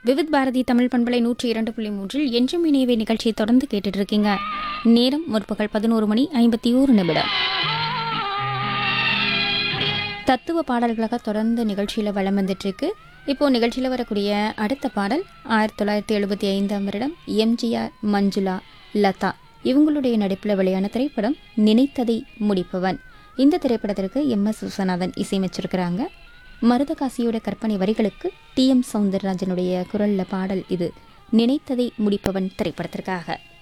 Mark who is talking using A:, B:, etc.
A: விவித் பாரதி தமிழ் பண்பலை நூற்றி இரண்டு புள்ளி மூன்றில் என்றும் இணையவை நிகழ்ச்சியை தொடர்ந்து கேட்டுட்டு இருக்கீங்க நேரம் முற்பகல் பதினோரு மணி ஐம்பத்தி ஓரு நிமிடம் தத்துவ பாடல்களாக தொடர்ந்து நிகழ்ச்சியில் வலம் வந்துட்டு இருக்கு இப்போ நிகழ்ச்சியில் வரக்கூடிய அடுத்த பாடல் ஆயிரத்தி தொள்ளாயிரத்தி எழுபத்தி ஐந்தாம் வருடம் எம்ஜிஆர் மஞ்சுளா லதா இவங்களுடைய நடிப்பில் வெளியான திரைப்படம் நினைத்ததை முடிப்பவன் இந்த திரைப்படத்திற்கு எம் எஸ் விஸ்வநாதன் இசையமைச்சிருக்கிறாங்க மருதகாசியோட கற்பனை வரிகளுக்கு டி எம் சவுந்தரராஜனுடைய குரல்ல பாடல் இது நினைத்ததை முடிப்பவன் திரைப்படத்திற்காக